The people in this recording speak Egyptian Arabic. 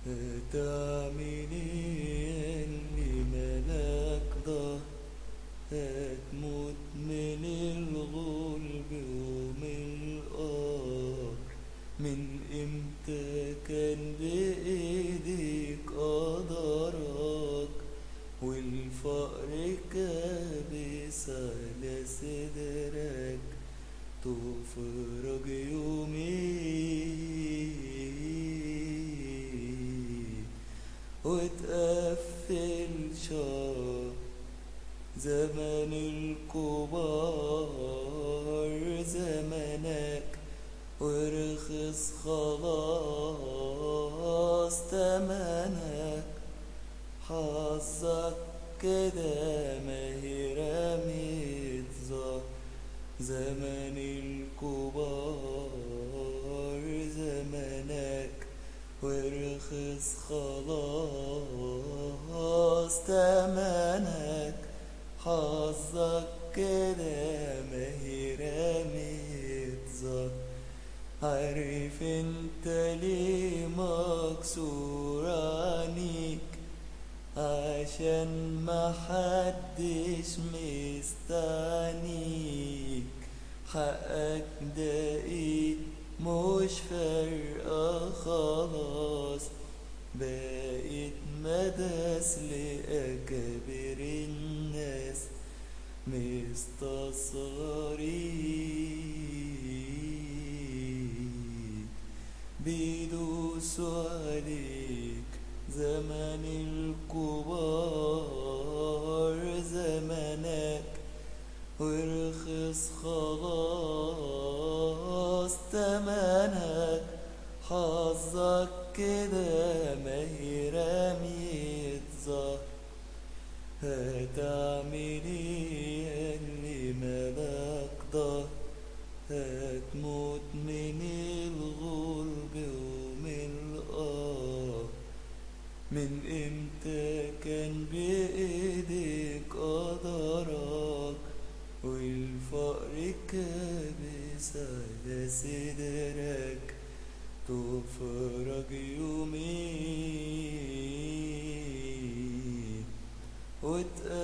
هتعمل ايه اللي ملاك ضهر هتموت من الغلب ومن القهر من امتى كان بايديك قدرك والفقر كابس على صدرك تفرج يومين وتقفل شهر زمن الكبار زمنك ورخص خلاص تمنك حظك كده ما هي رميت زهر زمن الكبار زمنك ورخص خلاص تمنك حظك كده ما هي رميت زهر عارف انت ليه مكسور عنيك عشان محدش مستعنيك حقك ده ايه مش فارقة خلاص بقيت مداس لأكابر الناس مستصغرين بيدوسوا عليك زمن الكبار زمنك ورخص خلاص تمنك حظك كده ما هي رمية زهر هتعمل ايه اللي ملاك ضهر هتموت من الغلب ومن القهر من امتى كان بايديك قدرك والفقر كابس على صدرك تفرج يومين وتقابل